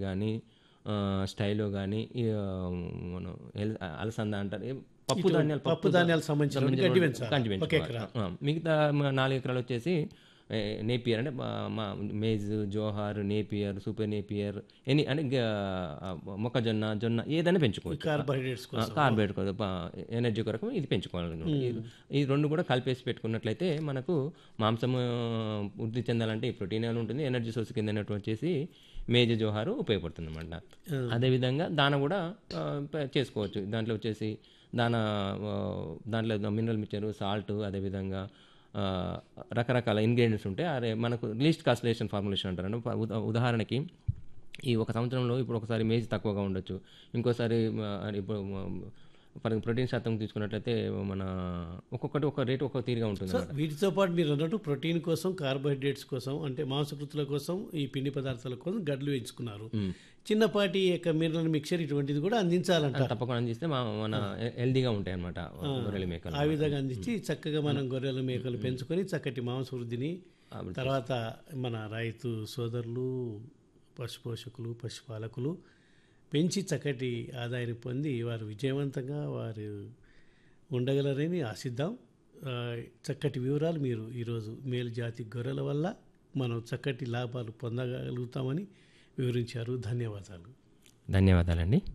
కానీ స్టైలో కానీ మనం ఎల్- అలసంద అంటారు ఏ పప్పు ధాన్యాలు పప్పు ధాన్యాలకు సంబంధించిన గడ్డి పెంచాలి. గడ్డి ఒక పెంచుకోవాలి. ఆ, మిగతా మ- నాలుగు ఎకరాలు వచ్చేసి ఏ, నేపియర్ అంటే మా- మా మేజ్ జోహార్ నేపియర్ సూపర్ నేపియర్ ఎనీ అంటే గ- ఆ, మొక్కజొన్న జొన్న ఏదైనా పెంచుకోవచ్చు కార్బోహైడ్రేట్స్ కోసం కార్బోహైడ్రేట్ కొరకు ప- ఎనర్జీ కొరకు ఇది పెంచుకోవాలి ఈ- ఈ రెండు కూడా కలిపేసి పెట్టుకున్నట్లయితే మనకు మాంసం వృద్ధి చెందాలంటే ఈ ప్రోటీన్ ఉంటుంది ఎనర్జీ సోర్స్ కింద వచ్చేసి మేజ జోహారు ఉపయోగపడుతుంది అనమాట అదేవిధంగా దాన కూడా ఆ, ప- చేసుకోవచ్చు దాంట్లో వచ్చేసి దాన ఆ, దాంట్లో మినరల్ మిక్చర్ సాల్ట్ అదేవిధంగా ఆ, రకరకాల ఇంగ్రీడియంట్స్ ఉంటాయి అరే మనకు లీస్ట్ కాస్టిలేషన్ ఫార్ములేషన్ అంటారు ఉదా- ఉదా- ఉదాహరణకి ఈ ఒక సంవత్సరంలో ఇప్పుడు ఒకసారి మేజ్ తక్కువగా ఉండొచ్చు ఇంకోసారి ఆ, ఇప్పుడు ఫర్ ప్రోటీన్ శాతం తీసుకున్నట్లయితే మన ఒక్కొక్కటి ఒక రేటు ఒక్కొక్క తీరుగా ఉంటుంది సో వీటితో పాటు మీరు అన్నట్టు ప్రోటీన్ కోసం కార్బోహైడ్రేట్స్ కోసం అంటే మాంసకృతుల కోసం ఈ పిండి పదార్థాల కోసం గడ్డలు ఎంచుకున్నారు చిన్నపాటి యొక్క మినరల్ మిక్చర్ ఇటువంటిది కూడా అందించాలంటారు తప్పకుండా అందిస్తే మా మన హెల్దీగా ఉంటాయి అనమాట గొర్రెల మేకలు ఆ విధంగా అందించి చక్కగా మనం గొర్రెల మేకలు పెంచుకొని చక్కటి మాంస వృద్ధిని తర్వాత మన రైతు సోదరులు పశుపోషకులు పశుపాలకులు పెంచి చక్కటి ఆదాయాన్ని పొంది వారు విజయవంతంగా వారు ఉండగలరని ఆశిద్దాం ఆ, చక్కటి వివరాలు మీరు ఈరోజు మేలు జాతి గొర్రెల వల్ల మనం చక్కటి లాభాలు పొందగలుగుతామని వివరించారు ధన్యవాదాలు ధన్యవాదాలండి